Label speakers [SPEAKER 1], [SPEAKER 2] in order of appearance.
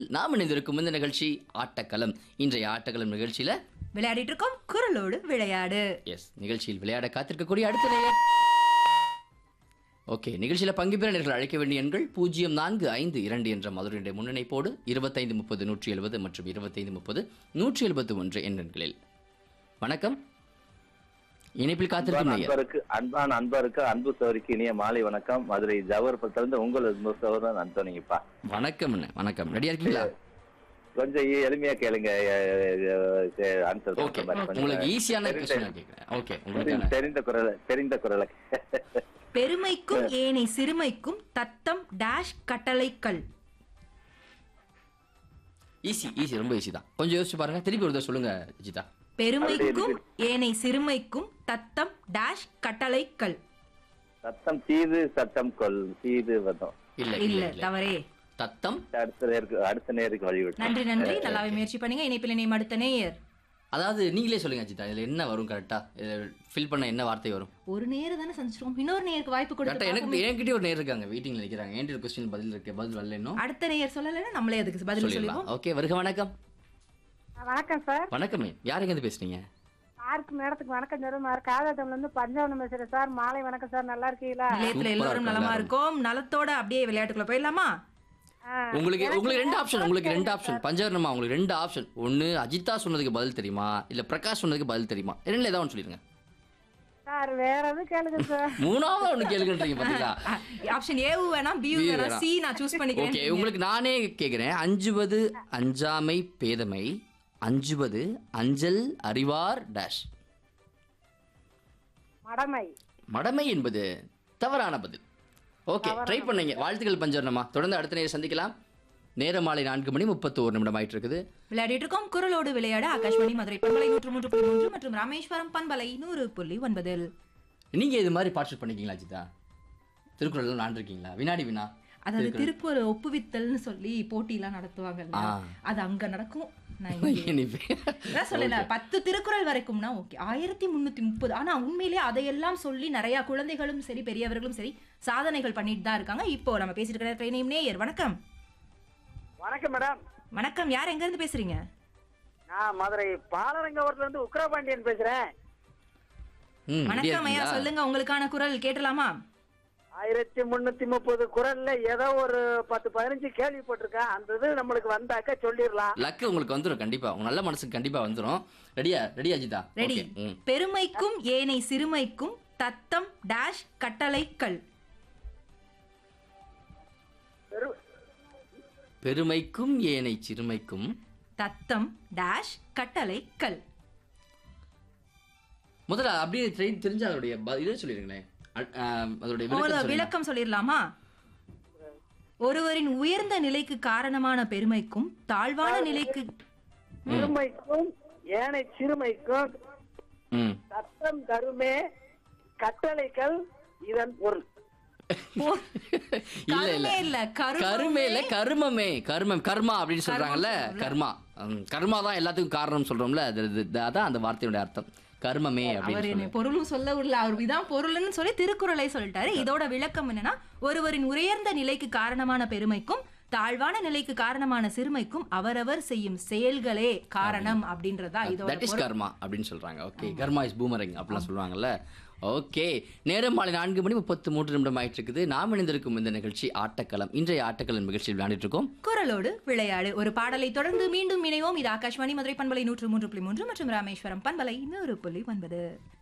[SPEAKER 1] நாம் இணைந்திருக்கும் இந்த நிகழ்ச்சி ஆட்டக்களம் இன்றைய ஆட்டக்களம் நிகழ்ச்சியில
[SPEAKER 2] விளையாடிட்டு இருக்கோம் குரலோடு விளையாடு
[SPEAKER 1] எஸ் நிகழ்ச்சியில் விளையாட காத்திருக்கக்கூடிய அடுத்த நேயர் ஓகே நிகழ்ச்சியில் பங்கு பெற நேர்கள் அழைக்க வேண்டிய எண்கள் பூஜ்ஜியம் நான்கு ஐந்து இரண்டு என்ற மதுரையுடைய முன்னணிப்போடு இருபத்தைந்து முப்பது நூற்றி எழுபது மற்றும் இருபத்தைந்து முப்பது நூற்றி எழுபத்து ஒன்று என்ற எண்களில் வணக்கம் இணைப்பில் காத்திருக்கும்
[SPEAKER 3] அன்பான
[SPEAKER 1] நேயர்
[SPEAKER 3] அன்பருக்கு அன்பான அன்பருக்கு அன்பு சோரிக்கு இனிய மாலை வணக்கம் மதுரை ஜவஹர்புரத்திலிருந்து உங்கள் அன்பு சோதரன் அந்தோனிங்கப்பா
[SPEAKER 1] வணக்கம் அண்ணே, வணக்கம் ரெடியா இருக்கீங்களா
[SPEAKER 3] கொஞ்சம் எ- எளிமையா கேளுங்க ஆன்சர்
[SPEAKER 1] ஓகே உங்களுக்கு ஈஸியான கொஸ்டின் கேட்குறேன் ஓகே உங்களுக்கான
[SPEAKER 3] தெரிந்த குரல் தெரிந்த குரலை
[SPEAKER 2] பெருமைக்கும் ஏனை சிறுமைக்கும் தத்தம் டேஷ் கட்டளைக்கல்
[SPEAKER 1] ஈஸி ஈஸி ரொம்ப ஈஸி தான் கொஞ்சம் யோசிச்சு பாருங்க திருப்பி ஒரு தடவை சொல்லுங்க ஜிதா
[SPEAKER 2] பெருமைக்கும் ஏனை சிறுமைக்கும் தத்தம் டேஷ் கட்டளைக்கல்
[SPEAKER 3] சத்தம் தீது சட்டம் கொல் தீது வந்தோம்
[SPEAKER 1] இல்ல
[SPEAKER 2] இல்ல
[SPEAKER 1] இல்ல இல்ல
[SPEAKER 2] தவறே
[SPEAKER 1] தத்தம்
[SPEAKER 3] அடுத்த நேருக்கு அடுத்த நேருக்கு வழிவிட்டு
[SPEAKER 2] நன்றி நன்றி நல்லாவே முயற்சி பண்ணுங்க இணைப்பில் இணையம் அடுத்த நேயர்
[SPEAKER 1] அதாவது நீங்களே சொல்லுங்க ஜிதா இதுல என்ன வரும் கரெக்டா ஃபில் பண்ண என்ன வார்த்தை வரும்
[SPEAKER 2] ஒரு நேரம் தானே சந்திச்சிருக்கோம் இன்னொரு நேருக்கு வாய்ப்பு
[SPEAKER 1] கரெக்டா
[SPEAKER 2] கொடுத்து
[SPEAKER 1] எனக்கு என்கிட்டயே ஒரு நேர் இருக்காங்க வெயிட்டிங்ல நிக்கிறாங்க என்கிட்ட கொஸ்டின் பதில் இருக்கு பதில் வரல இன்னும்
[SPEAKER 2] அடுத்த நேயர் சொல்லலைன்னா நம்மளே அதுக்கு பதில்
[SPEAKER 1] சொல்லிடலாம்
[SPEAKER 2] சொல்லிடுவோம்
[SPEAKER 1] ஓகே வருக வணக்கம்
[SPEAKER 4] வணக்கம் சார்
[SPEAKER 1] வணக்கமே யார் எங்க இருந்து பேசுறீங்க
[SPEAKER 4] சாருக்கு மேடத்துக்கு வணக்கம் சொல்லுமார் காதாட்டம்ல இருந்து பஞ்சவனம் பேசுறேன் சார் மாலை வணக்கம் சார் நல்லா இருக்கீங்களா
[SPEAKER 2] நிலையத்துல
[SPEAKER 1] சூப்பரா
[SPEAKER 2] எல்லாரும்
[SPEAKER 1] இருக்கும்
[SPEAKER 2] நலமா
[SPEAKER 1] எல்லாரும்.
[SPEAKER 2] இருக்கும் நலத்தோட அப்படியே விளையாட்டுக்குள்ள போயிடலாமா
[SPEAKER 4] ஆ,
[SPEAKER 1] உங்களுக்கு
[SPEAKER 4] எனக்கு
[SPEAKER 1] உங்களுக்கு ரெண்டு ஆப்ஷன் உங்களுக்கு ரெண்டு
[SPEAKER 4] கேளுங்க
[SPEAKER 1] ஆப்ஷன்
[SPEAKER 4] சார்.
[SPEAKER 1] பஞ்சவர்ணமா உங்களுக்கு ரெண்டு ஆப்ஷன் ஒன்னு அஜிதா சொன்னதுக்கு பதில் தெரியுமா இல்ல பிரகாஷ் சொன்னதுக்கு பதில் தெரியுமா ரெண்டுல ஏதாவது ஒன்று சொல்லிருங்க
[SPEAKER 4] சார் வேற எதுவும் கேளுங்க சார்
[SPEAKER 1] மூணாவது ஒன்று கேளுங்கன்றீங்க பாத்தீங்களா
[SPEAKER 2] ஆப்ஷன் ஏவு வேணாம் பி
[SPEAKER 1] B
[SPEAKER 2] வேணாம்
[SPEAKER 1] வேணாம்.
[SPEAKER 2] சி நான் சூஸ்
[SPEAKER 1] ஓகே
[SPEAKER 2] பண்ணிக்கிறேன்
[SPEAKER 1] உங்களுக்கு நானே கேக்குறேன் அஞ்சுவது அஞ்சாமை பேதமை அஞ்சுவது அஞ்சல் அறிவார் டேஷ்
[SPEAKER 4] மடமை
[SPEAKER 1] மடமை என்பது தவறான பதில் ஓகே ட்ரை பண்ணீங்க வாழ்த்துக்கள் பஞ்சவர்ணமா தொடர்ந்து அடுத்த நேரம் சந்திக்கலாம் நேரம் மாலை நான்கு மணி முப்பத்தோரு நிமிடம் ஆயிட்டு இருக்குது
[SPEAKER 2] விளையாடிட்டு இருக்கோம் குரலோடு விளையாட ஆகாஷ்வாணி மதுரை பண்பலை நூற்று மூன்று புள்ளி மூன்று மற்றும் ராமேஸ்வரம் பண்பலை நூறு புள்ளி ஒன்பதில்
[SPEAKER 1] நீங்க இது மாதிரி பார்ட்டிசிபேட் பண்ணிருக்கீங்களா ஜிதா திருக்குறள் நான் இருக்கீங்களா வினாடி வினா
[SPEAKER 2] அதாவது திருப்பூர் ஒப்புவித்தல்னு சொல்லி போட்டிலாம் நடத்துவாங்கல்ல
[SPEAKER 1] ஆ.
[SPEAKER 2] அது அங்க நடக்கும் நான் இங்க அதான் சொல்லல பத்து திருக்குறள் வரைக்கும்னா ஓகே ஆயிரத்தி முன்னூத்தி முப்பது ஆனா உண்மையிலேயே அதையெல்லாம் சொல்லி நிறைய குழந்தைகளும் சரி பெரியவர்களும் சரி சாதனைகள் பண்ணிட்டு தான் இருக்காங்க இப்போ நம்ம பேசிட்டு இருக்கிற ட்ரெயினையும் நேயர் வணக்கம்
[SPEAKER 5] வணக்கம் மேடம்
[SPEAKER 2] வணக்கம் யார் எங்க இருந்து பேசுறீங்க
[SPEAKER 5] நான் மதுரை பாலரங்கவரத்துல இருந்து உக்ரபாண்டியன் பேசுறேன்
[SPEAKER 1] ம், ready
[SPEAKER 2] வணக்கம் ஐயா
[SPEAKER 1] இருக்கீங்களா?
[SPEAKER 2] சொல்லுங்க உங்களுக்கான குரல் கேட்டலாமா
[SPEAKER 5] ஆயிரத்தி முன்னூத்தி முப்பது குரல்ல ஏதோ ஒரு பத்து பதினஞ்சு கேள்விப்பட்டிருக்கேன் அந்த இது நம்மளுக்கு வந்தாக்க சொல்லிடலாம்
[SPEAKER 1] லக்கு உங்களுக்கு வந்துரும் கண்டிப்பா உங்க நல்ல மனசுக்கு கண்டிப்பா வந்துரும் ரெடியா ரெடியா ஜிதா
[SPEAKER 2] ரெடி
[SPEAKER 1] Okay, ம்.
[SPEAKER 2] பெருமைக்கும் ஏனை சிறுமைக்கும் தத்தம் டேஷ் கட்டளைக்கல்
[SPEAKER 5] பெரு-
[SPEAKER 1] பெருமைக்கும் ஏனை சிறுமைக்கும்
[SPEAKER 2] தத்தம் டேஷ் கட்டளைக்கல்
[SPEAKER 1] முதல்ல அப்படியே ட்ரெயின் தெரிஞ்ச அதோடைய ப- இதை சொல்லிருங்களேன் அ- ஆ, அதோடைய
[SPEAKER 2] ஒரு
[SPEAKER 1] விளக்கம் சொல்லுங்க.
[SPEAKER 2] விளக்கம் சொல்லிடலாமா ஒருவரின் உயர்ந்த நிலைக்கு காரணமான பெருமைக்கும் தாழ்வான நிலைக்கு
[SPEAKER 5] சிறுமைக்கும் ஏனை சிறுமைக்கும்
[SPEAKER 1] ம்
[SPEAKER 5] சத்தம் கருமே கட்டளைகள் இதன் பொருள்
[SPEAKER 1] இல்ல இல்ல
[SPEAKER 2] கருமே இல்ல
[SPEAKER 1] கருமே
[SPEAKER 2] கருமே
[SPEAKER 1] இல்ல கருமமே கர்மம் கர்மா அப்படின்னு சொல்றாங்கல்ல கர்மா ம், கர்மா தான் எல்லாத்துக்கும் காரணம் சொல்றோம்ல அது அது- அதான் அந்த வார்த்தையோட அர்த்தம் கர்மமே
[SPEAKER 2] அவர்
[SPEAKER 1] அப்படின்னு
[SPEAKER 2] என்ன
[SPEAKER 1] சொல்லி
[SPEAKER 2] பொருளும் சொல்ல விடல அவர் இதான் பொருள்னு சொல்லி திருக்குறளை சொல்லிட்டாரு இதோட விளக்கம் என்னன்னா ஒருவரின் உயர்ந்த நிலைக்கு காரணமான பெருமைக்கும் தாழ்வான நிலைக்கு காரணமான சிறுமைக்கும் அவரவர் செய்யும் செயல்களே காரணம் அப்படின்றதா இதோட
[SPEAKER 1] தட் இஸ்
[SPEAKER 2] பொருள்.
[SPEAKER 1] கர்மா அப்படின்னு சொல்றாங்க ஓகே கர்மா இஸ் பூமரிங் அப்படிலாம் சொல்லுவாங்கல்ல ஓகே நேரம் மாலை நான்கு மணி முப்பத்து மூன்று நிமிடம் ஆயிட்டு இருக்குது நாம் இணைந்திருக்கும் இந்த நிகழ்ச்சி ஆட்டக்களம் இன்றைய ஆட்டக்களம் நிகழ்ச்சியில் விளையாடிட்டு இருக்கோம்
[SPEAKER 2] குரலோடு விளையாடு ஒரு பாடலை தொடர்ந்து மீண்டும் இணைவோம் இது ஆகாஷ்வாணி மதுரை பண்பலை நூற்று மூன்று புள்ளி மூன்று மற்றும் ராமேஸ்வரம் பண்பலை நூறு புள்ளி ஒன்பது